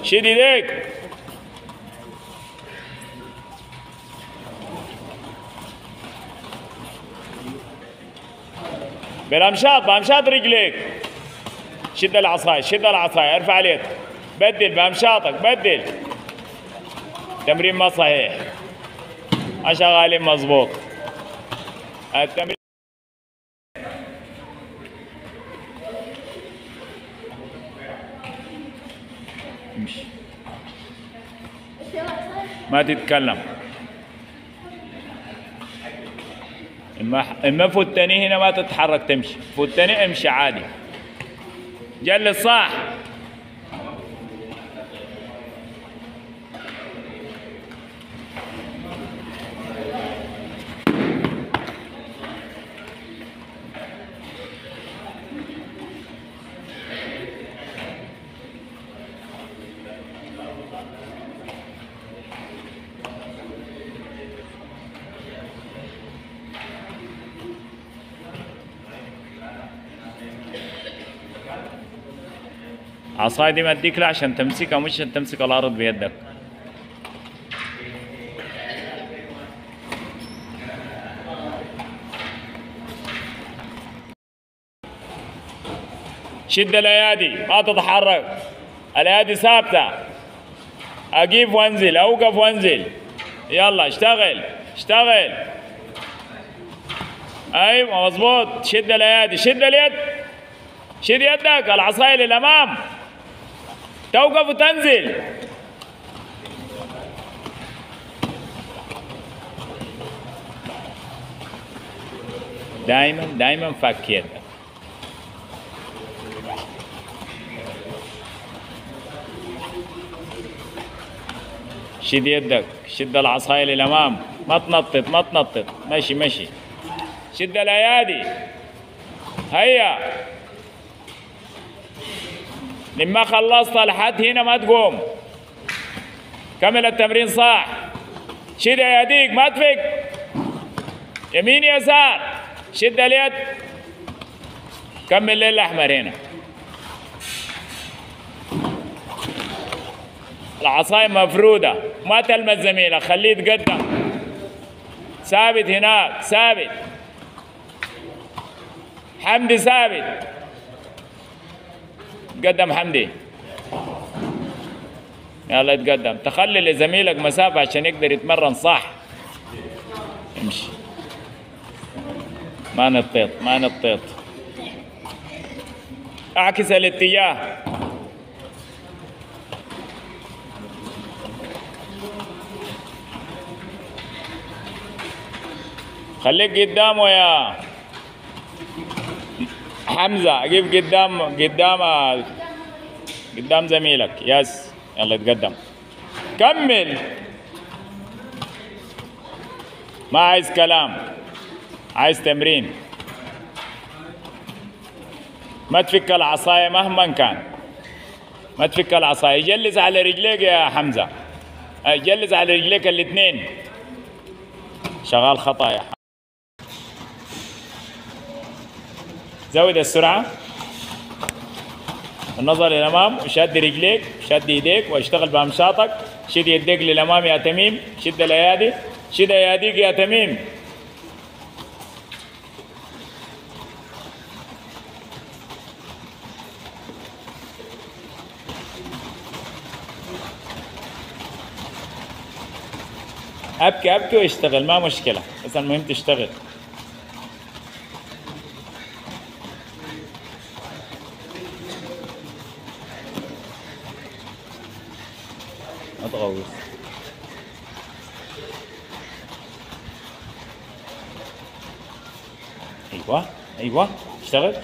شد ايديك بالامشاط بامشاط رجليك شد العصاية شد العصاية ارفع اليد بدل بامشاطك بدل تمرين ما صحيح ما شغالين مظبوط التمرين امشي ما تتكلم اما اما فوتني هنا ما تتحرك تمشي فوتني امشي عادي جلس صح عصاي دي ما اديك لها عشان تمسكها مش عشان تمسك الارض بيدك شد الايادي ما تتحرك الايادي ثابته اقيف وانزل اوقف وانزل يلا اشتغل اشتغل ايوه مظبوط شد الايادي شد اليد شد يدك العصاية للأمام توقف وتنزل دائما دائما فك يدك شد يدك شد العصاية للأمام ما تنطط ما تنطط مشي مشي شد الأيادي هيا لما خلصت لحد هنا ما تقوم كمل التمرين صح شد يديك ما تفك يمين يسار شد اليد كمل للاحمر هنا العصاية مفرودة ما تلمس زميلك خليه يتقدم ثابت هناك ثابت حمدي ثابت تقدم حمدي يلا يتقدم تخلي لزميلك مسافة عشان يقدر يتمرن صح امشي ما نطيط ما نطيط اعكس الاتجاه خليك قدامه يا حمزة قف قدام قدام قدام زميلك يس يلا تقدم كمل ما عايز كلام عايز تمرين ما تفك العصاية مهما كان ما تفك العصاية جلس على رجليك يا حمزة جلس على رجليك الاثنين شغال خطأ يا حمزة. زود السرعة النظر للأمام وشد رجليك شد يديك واشتغل بأمشاطك شد يديك للأمام يا تميم شد الأيادي شد أياديك يا تميم ابكي ابكي واشتغل ما مشكله بس المهم تشتغل ما تغوص ايوه ايوه اشتغل